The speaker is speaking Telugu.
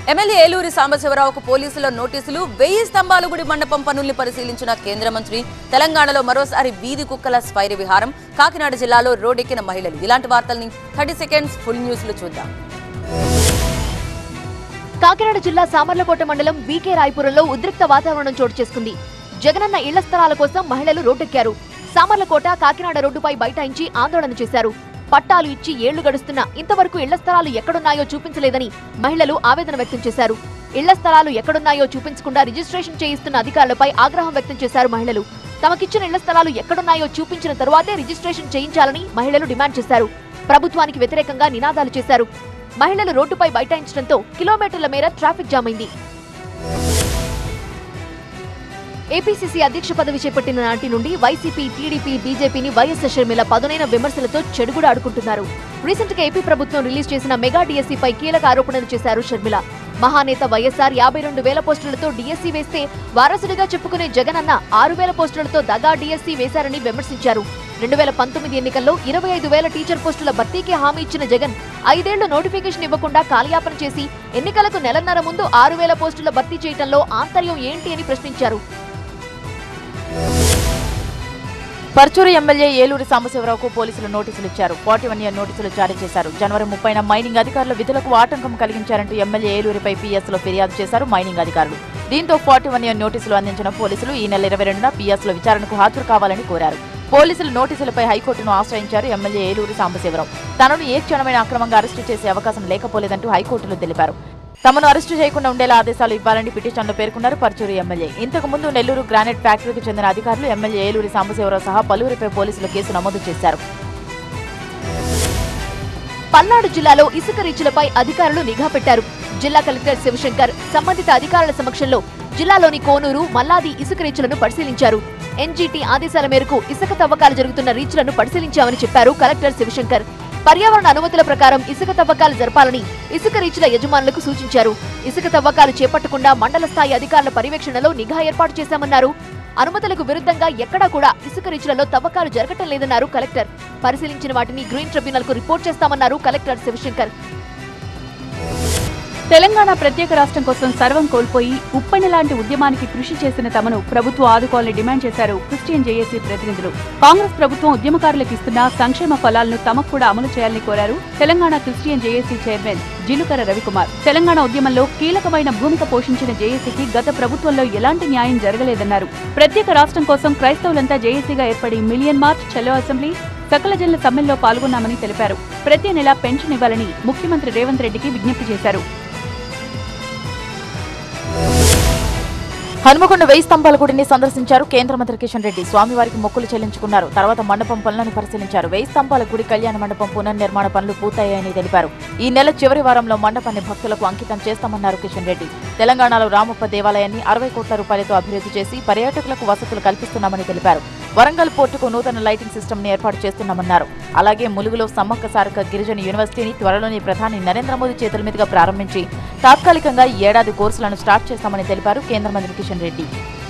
ఎమ్మెల్యే ఏలూరి సాంబశివరావుకు పోలీసుల నోటీసులు వెయ్యి స్తంభాల గుడి మండపం పనుల్ని పరిశీలించిన కేంద్ర మంత్రి తెలంగాణలో మరోసారి వీధి కుక్కల స్వైర విహారం కాకినాడ జిల్లాలో రోడ్డెక్కిన మహిళలు ఇలాంటి వార్తల్ని థర్టీ సెకండ్స్ ఫుల్ న్యూస్ లో చూద్దాం కాకినాడ జిల్లా సామర్లకోట మండలం బీకే రాయపురంలో ఉద్రిక్త వాతావరణం చోటు చేసుకుంది జగనన్న ఇళ్ల స్థలాల కోసం మహిళలు రోడ్డెక్కారు సామర్లకోట కాకినాడ రోడ్డుపై బైఠాయించి ఆందోళన చేశారు పట్టాలు ఇచ్చి ఏళ్లు గడుస్తున్నా ఇంతవరకు ఇళ్ల స్థలాలు ఎక్కడున్నాయో చూపించలేదని మహిళలు ఆవేదన వ్యక్తం చేశారు ఇళ్ల స్థలాలు ఎక్కడున్నాయో చూపించకుండా రిజిస్ట్రేషన్ చేయిస్తున్న అధికారులపై ఆగ్రహం వ్యక్తం చేశారు మహిళలు తమకిచ్చిన ఇళ్ల స్థలాలు ఎక్కడున్నాయో చూపించిన తరువాతే రిజిస్ట్రేషన్ చేయించాలని మహిళలు డిమాండ్ చేశారు ప్రభుత్వానికి వ్యతిరేకంగా నినాదాలు చేశారు మహిళలు రోడ్డుపై బైఠాయించడంతో కిలోమీటర్ల మేర ట్రాఫిక్ జామ్ అయింది ఏపీసీసీ అధ్యక్ష పదవి చేపట్టిన నాటి నుండి వైసీపీ టీడీపీ బీజేపీని వైఎస్ షర్మిల పదునైన విమర్శలతో చెడుగుడు ఆడుకుంటున్నారు రీసెంట్ గా ఏపీ ప్రభుత్వం రిలీజ్ చేసిన మెగా డిఎస్సీపై కీలక ఆరోపణలు చేశారు షర్మిల మహానేత వైఎస్ఆర్ యాభై రెండు వేల పోస్టులతో డిఎస్సీ వేస్తే వారసుడిగా చెప్పుకునే జగన్ అన్న ఆరు వేల పోస్టులతో దగా డిఎస్సీ వేశారని విమర్శించారు రెండు వేల పంతొమ్మిది ఎన్నికల్లో ఇరవై ఐదు వేల టీచర్ పోస్టుల భర్తీకి హామీ ఇచ్చిన జగన్ ఐదేళ్లు నోటిఫికేషన్ ఇవ్వకుండా కాలయాపన చేసి ఎన్నికలకు నెలన్నర ముందు ఆరు వేల పోస్టుల భర్తీ చేయడంలో ఆంతర్యం ఏంటి అని ప్రశ్నించారు పర్చూరు ఎమ్మెల్యే ఏలూరి సాంబశివరావుకు పోలీసులు నోటీసులు ఇచ్చారు ఫార్టీ వన్ ఇయర్ నోటీసులు జారీ చేశారు జనవరి ముప్పైన మైనింగ్ అధికారుల విధులకు ఆటంకం కలిగించారంటూ ఎమ్మెల్యే ఏలూరిపై పీఎస్ లో ఫిర్యాదు చేశారు మైనింగ్ అధికారులు దీంతో ఫార్టీ వన్ ఇయర్ నోటీసులు అందించిన పోలీసులు ఈ నెల ఇరవై రెండున పీఎస్ లో విచారణకు హాజరు కావాలని కోరారు పోలీసులు నోటీసులపై హైకోర్టును ఆశ్రయించారు ఎమ్మెల్యే ఏలూరి సాంబశివరావు తనను ఏ క్షణమైన అక్రమంగా అరెస్టు చేసే అవకాశం లేకపోలేదంటూ హైకోర్టులో తెలిపారు తమను అరెస్టు చేయకుండా ఉండేలా ఆదేశాలు ఇవ్వాలని పిటిషన్లో పేర్కొన్నారు పర్చూరు ఎమ్మెల్యే ఇంతకు ముందు నెల్లూరు గ్రానైట్ ఫ్యాక్టరీకి చెందిన అధికారులు ఎమ్మెల్యే ఏలూరి సాంబశివరావు సహా పలువురిపై పోలీసులు కేసు నమోదు చేశారు పల్నాడు జిల్లాలో ఇసుక రీచులపై అధికారులు నిఘా పెట్టారు జిల్లా కలెక్టర్ శివశంకర్ సంబంధిత అధికారుల సమక్షంలో జిల్లాలోని కోనూరు మల్లాది ఇసుక రీచులను పరిశీలించారు ఎన్జీటీ ఆదేశాల మేరకు ఇసుక తవ్వకాలు జరుగుతున్న రీచ్లను పరిశీలించామని చెప్పారు కలెక్టర్ శివశంకర్ పర్యావరణ అనుమతుల ప్రకారం ఇసుక తవ్వకాలు జరపాలని ఇసుక రీచ్ల యజమానులకు సూచించారు ఇసుక తవ్వకాలు చేపట్టకుండా మండల స్థాయి అధికారుల పర్యవేక్షణలో నిఘా ఏర్పాటు చేశామన్నారు అనుమతులకు విరుద్ధంగా ఎక్కడా కూడా ఇసుక రీచ్లలో తవ్వకాలు జరగటం లేదన్నారు కలెక్టర్ పరిశీలించిన వాటిని గ్రీన్ ట్రిబ్యునల్ కు రిపోర్ట్ చేస్తామన్నారు కలెక్టర్ శివశంకర్ తెలంగాణ ప్రత్యేక రాష్ట్రం కోసం సర్వం కోల్పోయి ఉప్పని లాంటి ఉద్యమానికి కృషి చేసిన తమను ప్రభుత్వం ఆదుకోవాలని డిమాండ్ చేశారు క్రిస్టియన్ జేఏసీ ప్రతినిధులు కాంగ్రెస్ ప్రభుత్వం ఉద్యమకారులకు ఇస్తున్న సంక్షేమ ఫలాలను తమకు కూడా అమలు చేయాలని కోరారు Telangana Christian JAC chairman Jilukara Ravikumar Telangana ఉద్యమంలో కీలకమైన భూమిక పోషించిన జేఏసీకి గత ప్రభుత్వంలో ఎలాంటి న్యాయం జరగలేదన్నారు ప్రత్యేక రాష్ట్రం కోసం క్రైస్తవులంతా జేఏసీగా ఏర్పడి మిలియన్ మార్చ్ చలో అసెంబ్లీ సకల జనుల సమ్మెల్లో పాల్గొన్నామని తెలిపారు ప్రతి నెల పెన్షన్ ఇవ్వాలని ముఖ్యమంత్రి రేవంత్ రెడ్డికి విజ్ఞప్తి చేశారు హనుమకొండ వెయ్యి స్తంభాల గుడిని సందర్శించారు కేంద్ర మంత్రి కిషన్ రెడ్డి స్వామివారికి మొక్కులు చెల్లించుకున్నారు తర్వాత మండపం పనులను పరిశీలించారు వెయ్యి స్తంభాల గుడి కళ్యాణ మండపం పునర్నిర్మాణ పనులు పూర్తయ్యాయని తెలిపారు ఈ నెల చివరి వారంలో మండపాన్ని భక్తులకు అంకితం చేస్తామన్నారు కిషన్ రెడ్డి తెలంగాణలో రామప్ప దేవాలయాన్ని అరవై కోట్ల రూపాయలతో అభివృద్ధి చేసి పర్యాటకులకు వసతులు కల్పిస్తున్నామని తెలిపారు వరంగల్ పోర్టుకు నూతన లైటింగ్ సిస్టమ్ ని ఏర్పాటు చేస్తున్నామన్నారు అలాగే ములుగులో సమ్మక్క సారక గిరిజన యూనివర్సిటీని త్వరలోని ప్రధాని నరేంద్ర మోదీ చేతుల మీదుగా ప్రారంభించి తాత్కాలికంగా ఈ ఏడాది కోర్సులను స్టార్ట్ చేస్తామని తెలిపారు కేంద్ర మంత్రి కిషన్ రెడ్డి